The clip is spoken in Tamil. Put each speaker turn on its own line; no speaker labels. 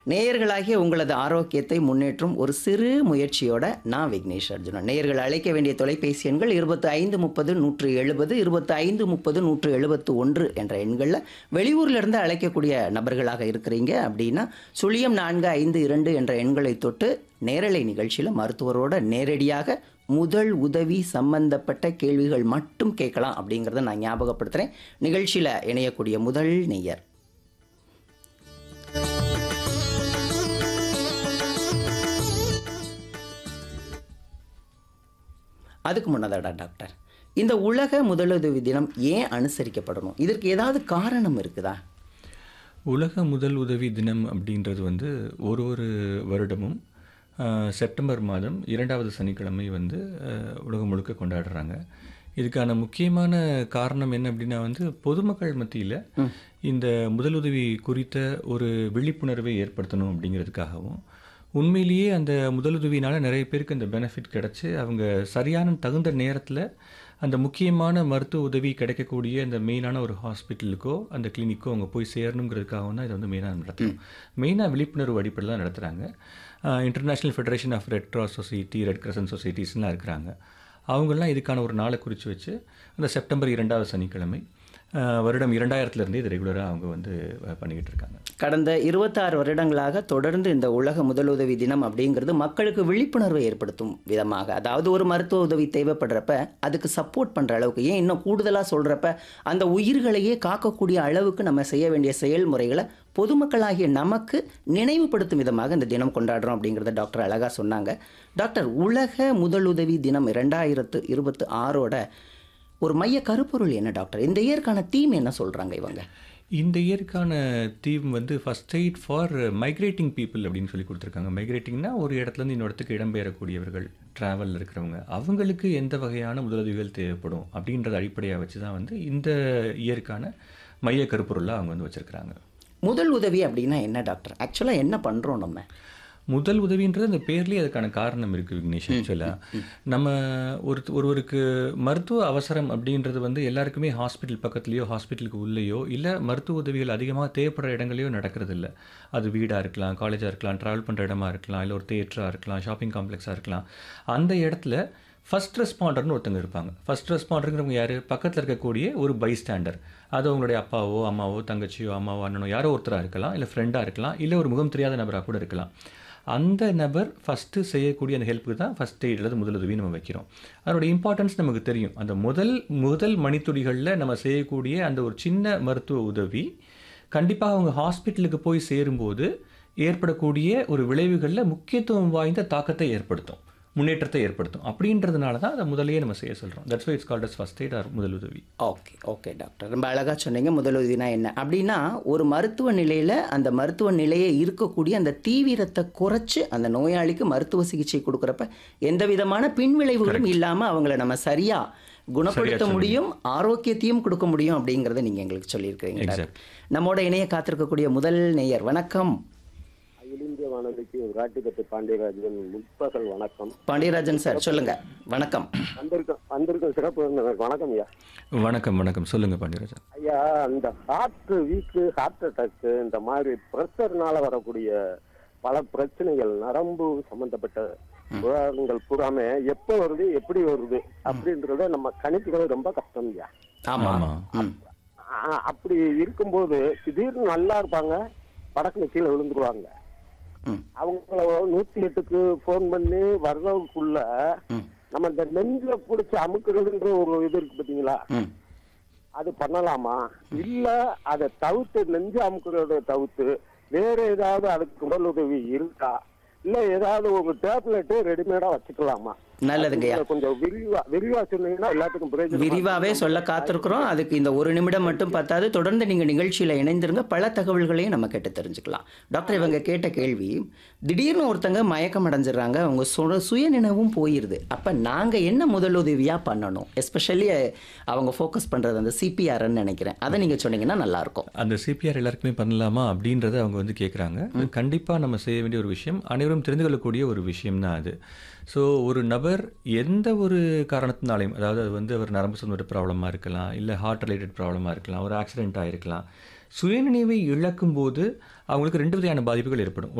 நேயர்களாகிய உங்களது ஆரோக்கியத்தை முன்னேற்றும் ஒரு சிறு முயற்சியோட நான் விக்னேஷ் அர்ஜுனன் நேயர்கள் அழைக்க வேண்டிய தொலைபேசி எண்கள் இருபத்தி ஐந்து முப்பது நூற்று எழுபது இருபத்தி ஐந்து முப்பது நூற்று எழுபத்து ஒன்று என்ற எண்களில் வெளியூர்ல இருந்து அழைக்கக்கூடிய நபர்களாக இருக்கிறீங்க அப்படின்னா சுழியம் நான்கு ஐந்து இரண்டு என்ற எண்களை தொட்டு நேரலை நிகழ்ச்சியில் மருத்துவரோட நேரடியாக முதல் உதவி சம்பந்தப்பட்ட கேள்விகள் மட்டும் கேட்கலாம் அப்படிங்கிறத நான் ஞாபகப்படுத்துகிறேன் நிகழ்ச்சியில் இணையக்கூடிய முதல் நேயர் அதுக்கு முன்னதாடா டாக்டர் இந்த உலக முதலுதவி தினம் ஏன் அனுசரிக்கப்படணும் இதற்கு ஏதாவது காரணம் இருக்குதா
உலக முதல் உதவி தினம் அப்படின்றது வந்து ஒரு ஒரு வருடமும் ஆஹ், செப்டம்பர் மாதம் இரண்டாவது சனிக்கிழமை வந்து ஆஹ், உலகம் முழுக்க கொண்டாடுறாங்க இதுக்கான முக்கியமான காரணம் என்ன அப்படின்னா வந்து பொதுமக்கள் மத்தியில் இந்த முதலுதவி குறித்த ஒரு விழிப்புணர்வை ஏற்படுத்தணும் அப்படிங்கிறதுக்காகவும் உண்மையிலேயே அந்த முதலுதவினால நிறைய பேருக்கு அந்த பெனிஃபிட் கிடச்சி அவங்க சரியான தகுந்த நேரத்தில் அந்த முக்கியமான மருத்துவ உதவி கிடைக்கக்கூடிய அந்த மெயினான ஒரு ஹாஸ்பிட்டலுக்கோ அந்த கிளினிக்கோ அவங்க போய் சேரணுங்கிறதுக்காகவும் தான் இதை வந்து மெயினாக நடத்துகிறோம் மெயினாக விழிப்புணர்வு அடிப்படையில் தான் நடத்துகிறாங்க international federation of red cross society red crescent சொசைட்டிஸ்லாம் இருக்கிறாங்க அவங்கெல்லாம் இதுக்கான ஒரு நாளை குறித்து வச்சு அந்த செப்டம்பர் இரண்டாவது சனிக்கிழமை ஆஹ், வருடம் இரண்டாயிரத்துலேருந்தே இது ரெகுலராக அவங்க வந்து அஹ், பண்ணிக்கிட்டு இருக்காங்க
கடந்த இருபத்தாறு வருடங்களாக தொடர்ந்து இந்த உலக முதலுதவி தினம் அப்படிங்கிறது மக்களுக்கு விழிப்புணர்வை ஏற்படுத்தும் விதமாக அதாவது ஒரு மருத்துவ உதவி தேவைப்படுறப்ப அதுக்கு சப்போர்ட் பண்ணுற அளவுக்கு ஏன் இன்னும் கூடுதலாக சொல்கிறப்ப அந்த உயிர்களையே காக்கக்கூடிய அளவுக்கு நம்ம செய்ய வேண்டிய செயல்முறைகளை பொதுமக்களாகிய நமக்கு நினைவுபடுத்தும் விதமாக இந்த தினம் கொண்டாடுறோம் அப்படிங்கிறத டாக்டர் அழகாக சொன்னாங்க டாக்டர் உலக முதலுதவி தினம் ரெண்டாயிரத்து இருபத்தி ஆறோட ஒரு மைய கருப்பொருள் என்ன டாக்டர் இந்த இயற்கான தீம் என்ன சொல்கிறாங்க இவங்க
இந்த இயற்கான தீம் வந்து first aid for migrating people அப்படின்னு சொல்லி கொடுத்துருக்காங்க மைக்ரேட்டிங்னா ஒரு இடத்துலேருந்து இன்னொரு இடத்துக்கு இடம்பெயரக்கூடியவர்கள் ட்ராவலில் இருக்கிறவங்க அவங்களுக்கு எந்த வகையான முதலுதவிகள் தேவைப்படும் அப்படின்றத அடிப்படையாக வச்சு தான் வந்து இந்த இயற்கான மைய கருப்பொருளாக அவங்க வந்து வச்சுருக்கிறாங்க
முதல் உதவி அப்படின்னா என்ன டாக்டர் ஆக்சுவலாக என்ன பண்ணுறோம் நம்ம
முதல் உதவின்றது அந்த பேர்லேயே அதுக்கான காரணம் இருக்குது விக்னேஷ் ஆக்சுவலாக நம்ம ஒரு ஒருவருக்கு மருத்துவ அவசரம் அப்படின்றது வந்து எல்லாருக்குமே ஹாஸ்பிட்டல் பக்கத்துலேயோ ஹாஸ்பிட்டலுக்கு உள்ளேயோ இல்லை மருத்துவ உதவிகள் அதிகமாக தேவைப்படுற இடங்களையோ நடக்கிறது இல்லை அது வீடாக இருக்கலாம் காலேஜாக இருக்கலாம் ட்ராவல் பண்ணுற இடமா இருக்கலாம் இல்லை ஒரு தேட்டராக இருக்கலாம் ஷாப்பிங் காம்ப்ளெக்ஸாக இருக்கலாம் அந்த இடத்துல ஃபர்ஸ்ட் ரெஸ்பாண்டர்னு ஒருத்தங்க இருப்பாங்க ஃபர்ஸ்ட் ரெஸ்பாண்டருங்கிறவங்க யார் பக்கத்தில் இருக்கக்கூடிய ஒரு பைஸ்டாண்டர் அது அவங்களுடைய அப்பாவோ அம்மாவோ தங்கச்சியோ அம்மாவோ அண்ணனோ யாரோ ஒருத்தராக இருக்கலாம் இல்லை ஃப்ரெண்டாக இருக்கலாம் இல்லை ஒரு முகம் தெரியாத நபராக கூட இருக்கலாம் அந்த நபர் ஃபஸ்ட்டு செய்யக்கூடிய அந்த ஹெல்ப்புக்கு தான் ஃபஸ்ட் எய்ட் அல்லது முதலுதவி நம்ம வைக்கிறோம் அதோட இம்பார்ட்டன்ஸ் நமக்கு தெரியும் அந்த முதல் முதல் மணித்துளிகளில் நம்ம செய்யக்கூடிய அந்த ஒரு சின்ன மருத்துவ உதவி கண்டிப்பாக அவங்க ஹாஸ்பிட்டலுக்கு போய் சேரும்போது ஏற்படக்கூடிய ஒரு விளைவுகளில் முக்கியத்துவம் வாய்ந்த தாக்கத்தை ஏற்படுத்தும் முன்னேற்றத்தை ஏற்படுத்தும் அப்படின்றதுனால தான் அதை முதலையே நம்ம செய்ய சொல்கிறோம் that's why it's called as first aid or முதலுதவி
ஓகே ஓகே டாக்டர் ரொம்ப அழகாக சொன்னீங்க முதலுதவினா என்ன அப்படின்னா ஒரு மருத்துவ நிலையில் அந்த மருத்துவ நிலையை இருக்கக்கூடிய அந்த தீவிரத்தை குறைச்சு அந்த நோயாளிக்கு மருத்துவ சிகிச்சை கொடுக்குறப்ப எந்த விதமான பின்விளைவுகளும் இல்லாமல் அவங்கள நம்ம சரியாக குணப்படுத்த முடியும் ஆரோக்கியத்தையும் கொடுக்க முடியும் அப்படிங்கிறத நீங்கள் எங்களுக்கு சொல்லியிருக்கிறீங்க டாக்டர். நம்மோட இணைய காத்திருக்கக்கூடிய முதல் நேயர் வணக்கம்
அகில இந்திய வானொலிக்கு ராட்டிப்பட்டு பாண்டியராஜன் முற்பகல் வணக்கம்
பாண்டியராஜன் சார் சொல்லுங்க வணக்கம்
வந்திருக்க வந்திருக்கும் சிறப்பு விருந்தினருக்கு வணக்கம் ஐயா
வணக்கம் வணக்கம் சொல்லுங்கள் பாண்டியராஜன்
ஐயா இந்த ஹார்ட் வீக்கு ஹார்ட் அட்டாக் இந்த மாதிரி ப்ரெஷர்னால வரக்கூடிய பல பிரச்சனைகள் நரம்பு சம்பந்தப்பட்ட விவகாரங்கள் பூராமே எப்போ வருது எப்படி வருது அப்படின்றத நம்ம கணிப்புகள் ரொம்ப கஷ்டம் ஐயா
ஆமாம்
ஆமாம்
ம்
ஆ, அப்படி இருக்கும்போது திடீர்னு நல்லா இருப்பாங்க படக்குன்னு கீழே விழுந்துருவாங்க
ம்
அவங்கள நூத்தி எட்டுக்கு போன் பண்ணி வர்றதுக்குள்ள
ம்
நம்ம இந்த நெஞ்சில புடிச்சு அமுக்குறதுன்ற ஒரு இது இருக்கு பாத்தீங்களா
ம்
அது பண்ணலாமா இல்ல அதை தவிர்த்து நெஞ்சு அமுக்குறத தவிர்த்து வேற ஏதாவது அதுக்கு உடல் உதவி இருக்கா இல்ல ஏதாவது ஒரு டேப்லெட் ரெடிமேடா வச்சுக்கலாமா
நல்லதுங்கய்யா
அதுல கொஞ்சம் விரிவா விரிவா சொன்னீங்கன்னா எல்லாத்துக்கும் பிரயோஜனம்
விரிவாவே சொல்ல காத்திருக்கிறோம் அதுக்கு இந்த ஒரு நிமிடம் மட்டும் பத்தாது தொடர்ந்து நீங்க நிகழ்ச்சியில இணைந்திருங்க பல தகவல்களையும் நம்ம கேட்டு தெரிஞ்சுக்கலாம் டாக்டர் இவங்க கேட்ட கேள்வி திடீர்னு ஒருத்தங்க மயக்கம் அடைஞ்சிடுறாங்க அவங்க சு சுயநினைவும் போயிருது அப்ப நாங்க என்ன முதலுதவியா பண்ணணும் எஸ்பெஷலி அவங்க ஃபோக்கஸ் பண்றது அந்த சிபிஆர்ன்னு நினைக்கிறேன் அதை நீங்க சொன்னீங்கன்னா நல்லா இருக்கும்
அந்த சிபிஆர் எல்லாருக்குமே பண்ணலாமா அப்படின்றத அவங்க வந்து கேட்குறாங்க கண்டிப்பாக நம்ம செய்ய வேண்டிய ஒரு விஷயம் அனைவரும் தெரிந்து கொள்ளக்கூடிய ஒரு விஷயம் தான் அது ஸோ ஒரு நபர் எந்த ஒரு காரணத்தினாலையும் அதாவது அது வந்து ஒரு நரம்பு சம்பந்த ப்ராப்ளமாக இருக்கலாம் இல்லை ஹார்ட் ரிலேட்டட் ப்ராப்ளமாக இருக்கலாம் ஒரு ஆக்சிடென்ட் ஆகிருக்கலாம் சுயநினைவை இழக்கும்போது அவங்களுக்கு ரெண்டு வகையான பாதிப்புகள் ஏற்படும்